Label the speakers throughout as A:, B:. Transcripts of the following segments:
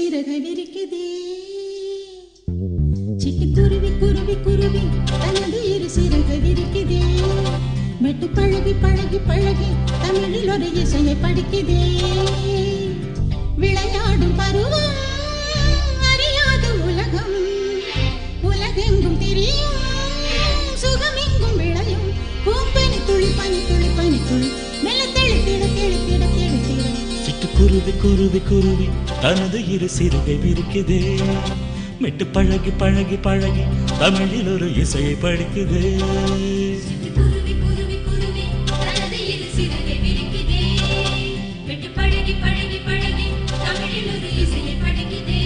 A: சிறகை விரிக்குதே சிட்டுக்குருவி குருவி குருவி தனது இரு சிறகை விரிக்குதே மெட்டு பழகி பழகி பழகி தமிழில் ஒரு இசையை படிக்குதே விளையாடும் பருவம் அறியாத உலகம் உலகெங்கும் தெரியும் சுகமெங்கும் விளையும் பூம்பனி துளி பனி துளி பனி துளி மெல்ல தெளித்திட தெளித்திட தெளித்திட
B: சிட்டுக்குருவி குருவி குருவி தனது இரு சிறுகை விரிக்குதே மெட்டு பழகி பழகி பழகி தமிழில் ஒரு இசையை படிக்குதே
C: குருவி குருவி குருவி தனது இரு சிறகை விரிக்குதே விட்டு பழகி பழகி பழகி தமிழில் ஒரு இசையை படிக்குதே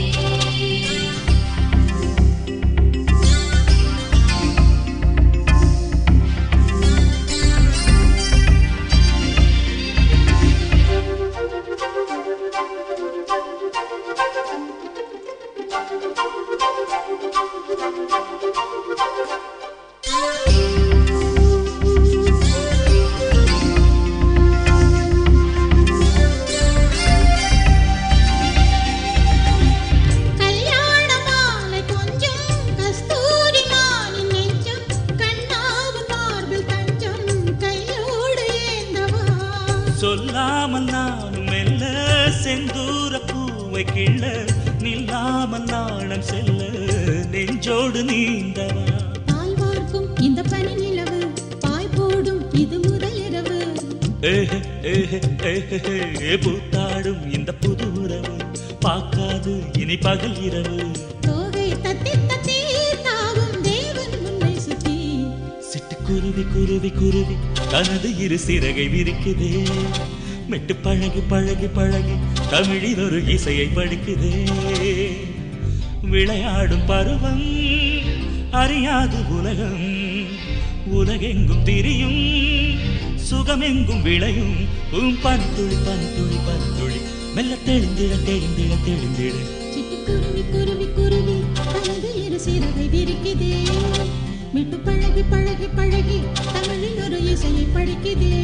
A: கல்யாண மாலை கொஞ்சம் கஸ்தூரி மானின் நெஞ்சம் கண்ணாவு மார்பில் தஞ்சம் கையோடு ஏந்தவா
B: சொல்லாமல் நானும் மெல்ல செந்தூர பூவை கிள்ள நில்லாமல் நாணம் செல்ல நெஞ்சோடு நீந்தவா
A: பால் வார்க்கும் இந்த பனி நிலவு பாய் போடும் இது முதல் இரவு
B: ஏஹே, ஏஹே, ஏஹே, ஏ, பூத்தாடும் இந்த புது உறவு பார்க்காது இனி பகல் இரவு
A: தோகை தத்தி தத்தி தாவும் தேவன் முன்னை சுற்றி
B: சிட்டுக்குருவி குருவி குருவி தனது இரு சிறகை விரிக்குதே மெட்டு பழகி பழகி பழகி தமிழில் ஒரு இசையை படிக்குதே விளையாடும் பருவம் அறியாது உலகம் உலகெங்கும் திரியும் சுகமெங்கும் விளையும் உம் பனித்துளி பனித்துளி பனித்துளி மெல்ல தெளிந்திட தெளிந்திட தெளிந்திட
A: சிட்டுக்குருவி குருவி குருவி தனது இரு சிறகை விரிக்குதே மெட்டு பழகி பழகி பழகி தமிழில் ஒரு இசையை படிக்குதே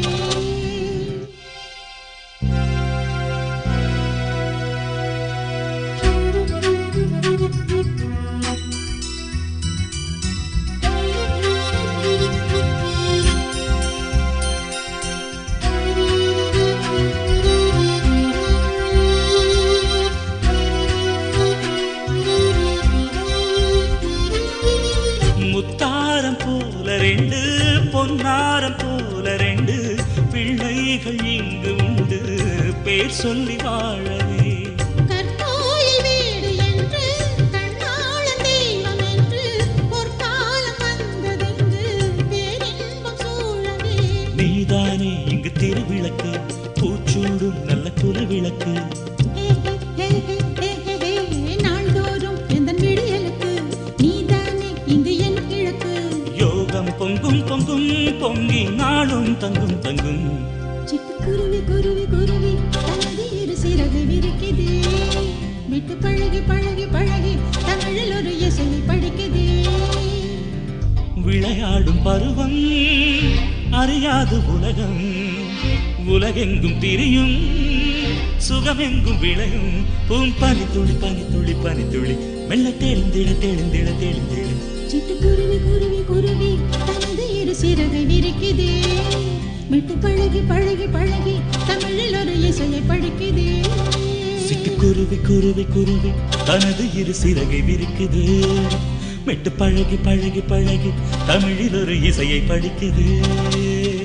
B: முத்தாரம் போல ரெண்டு பொன்னாரம் போல ரெண்டு பிள்ளைகள் இங்கு உண்டு பேர் சொல்லி வாழவே
A: கற்கோயில் வீடு என்று கண்ணாளன் தெய்வம் என்று பொற்காலம் வந்ததென்று பேரின்பம் சூழவே
B: நீதானே இங்கு திருவிளக்கு பூச்சூடும் நல்ல குலவிளக்கு
A: ஹே, ஹே, ஹே, ஹே, ஹே, ஹே, ஹே, நாள்தோறும் எந்தன் விடியலுக்கு நீதானே இங்கு என் கிழக்கு
B: யோகம் பொங்கும் பொங்கும் பொங்கி நாளும் தங்கும் தங்கும்
A: சிட்டுக்குருவி குருவி குருவி தனது இரு சிறகை விரிக்குதே விட்டு பழகி பழகி பழகி தமிழில் ஒரு இசையை படிக்குதே
B: விளையாடும் பருவம் அறியாது உலகம் உலகெங்கும் திரியும் சுகமெங்கும் விளையும் பூம் பனித்துளி பனித்துளி பனித்துளி மெல்ல தெளிந்திட தெளிந்திட தெளிந்திட
A: சிட்டுக்குருவி குருவி குருவி தனது இரு சிறகை விரிக்குதே விட்டு பழகி பழகி பழகி தமிழில் ஒரு இசையை படிக்குதே
B: சிட்டுக்குருவி குருவி குருவி தனது இரு சிறகை விரிக்குது மெட்டு பழகி பழகி பழகி தமிழில் ஒரு இசையை படிக்குது